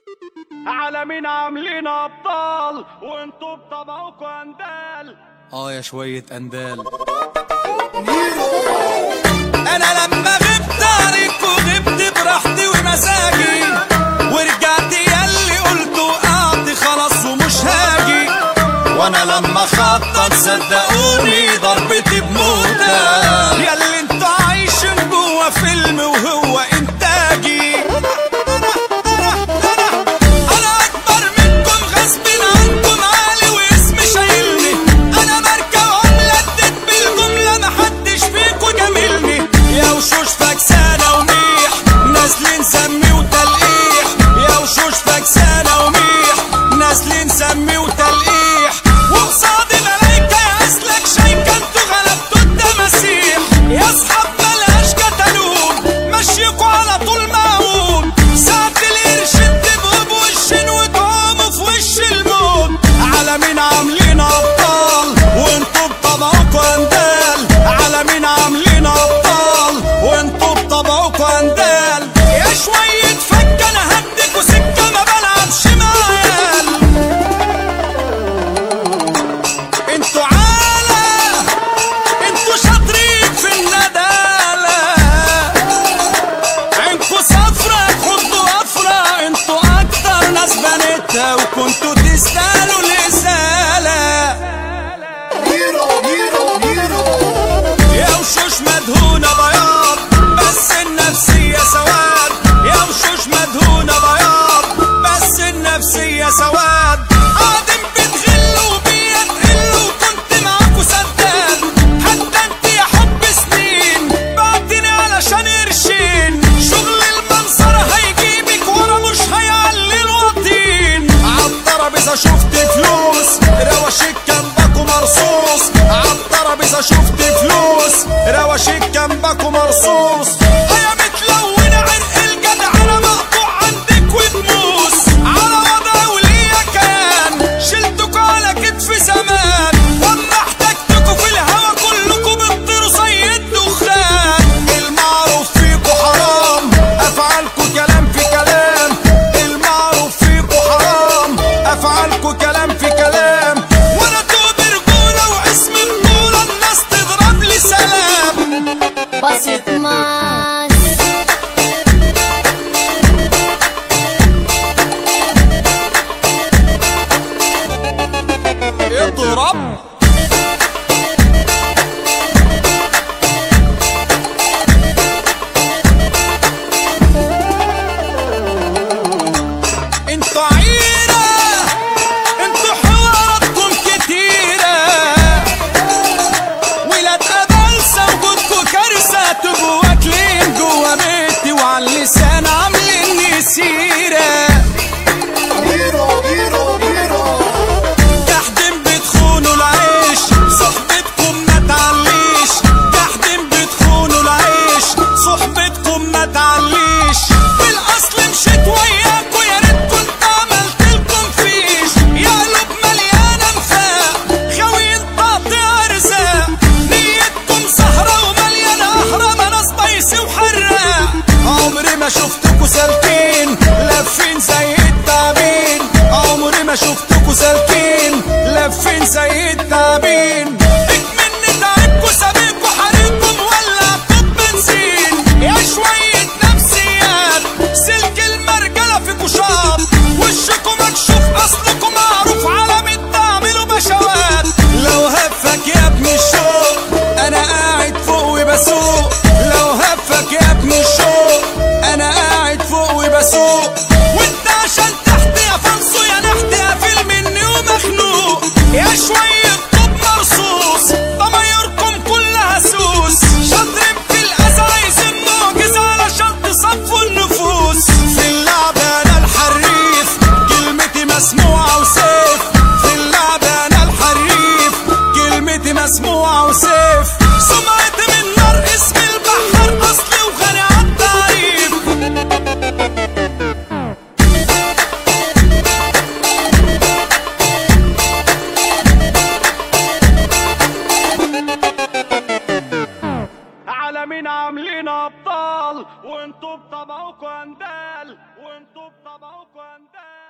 عالمين عاملين ابطال وانتوا بطبعكم اندال اه يا شوية اندال انا لما غبت عليك وغبت براحتي ومزاجي ورجعت ياللي قلته قعدت خلاص ومش هاجي وانا لما خطط صدقوني ضربتي بموتة ياللي انتوا عايشين جوا فيلم وهو انتاجي انا اكبر منكم غصب عنكم عالي واسمي شايلني انا ماركة وملدد بالجملة محدش فيكوا جاملني يا وشوش فكسانة وميح نازلين سمي وتلقيح يا وشوش فكسانة وميح نازلين سمي وتلقيح وقصاد ملايكة يا اسلك شايكة انتوا غلبتوا التماسيح يا اصحاب ملهاش كتالوج مشيكوا على طول معون ساعة القرش تبقوا بوشين وتقوموا في وش الموت عالمين عاملين ابطال وانتوا بطبعكوا اندال عالمين عاملين ابطال وانتوا بطبعكوا اندال يا شوية فك انا هديكوا سكة ما بلعبش معيال انتوا عالة انتوا شاطرين في الندالة عينكوا صفرة خدوا أفرة انتوا أكتر ناس بنتها وكنتوا تستاهلوا الإزالة يا وشوش مدهونة بياض بس النفسية سواد يا وشوش مدهونة بياض بس النفسية سواد قاعدين بتغلوا بيا تقلوا وكنت معاكوا سداد حتى انت يا حب سنين بعتني علشان قرشين شغل المنصر هيجيبك ورا مش هيعلي الوطين عالترابيزة شفت فلوس رواشيك جنبكوا مرصوص عالترابيزة شفت فلوس رواشيك جنبكوا مرصوص يا متلونة عرق الجدعنة مقطوع عندك وتموس على وضع وليا كان شلتكوا على كتف زمان واما احتجتكوا في الهوا كلكوا بتطيروا زي الدخان المعروف فيكوا حرام افعالكوا كلام في كلام المعروف فيكوا حرام افعالكوا كلام في كلام وانا توب رجولة واسم بطولة الناس تضرب لي سلام بسيط ماس اضرب انتوا عيرة انتوا حواراتكم كتيرة ولاد أبلسة وجودكوا كارثة تبقوا واكلين جوا بيتي وعلى اللسان عاملين سيرة تحدين بتخونوا العيش صحبتكم ما تعليش تحدين بتخونوا العيش صحبتكم ما تعليش بالاصل مشيت وياكوا يا ريت كنت عملت لكم فيش يا قلوب مليانه نفاق غاويين تقطيع ارزاق نيتكم سهره ومليانه اهرام ناس طيسي وحراق عمري ما شفتكوا سالكين لافين زي التعبين عمري ما شفتكوا سالكين لافين زي التعبين اكمن تعبكوا سابقكوا حريقكم ولعتوا بنزين يا شوية نفسيات سلك المرجلة فيكوا شاط وشكوا مكشوف اصلكوا معروف على تعملوا بشوات لو هفك يا ابن الشوق انا قاعد فوق وبسوق لو هفك يا ابن الشوق انا قاعد فوق وبسوق وانت عشان تحت يا فلسو يا نحت قافل مني ومخنوق يا شوية طب مرصوص ضمايركم كلها سوس شاطرين في الأذى عايزين معجزة علشان تصفوا النفوس في اللعبة أنا الحريف كلمتي مسموعة وسيف في اللعبة أنا الحريف كلمتي مسموعة وسيف سمعتي من نار اسم البحر أصلي وغني عالتعريف طبعكم اندال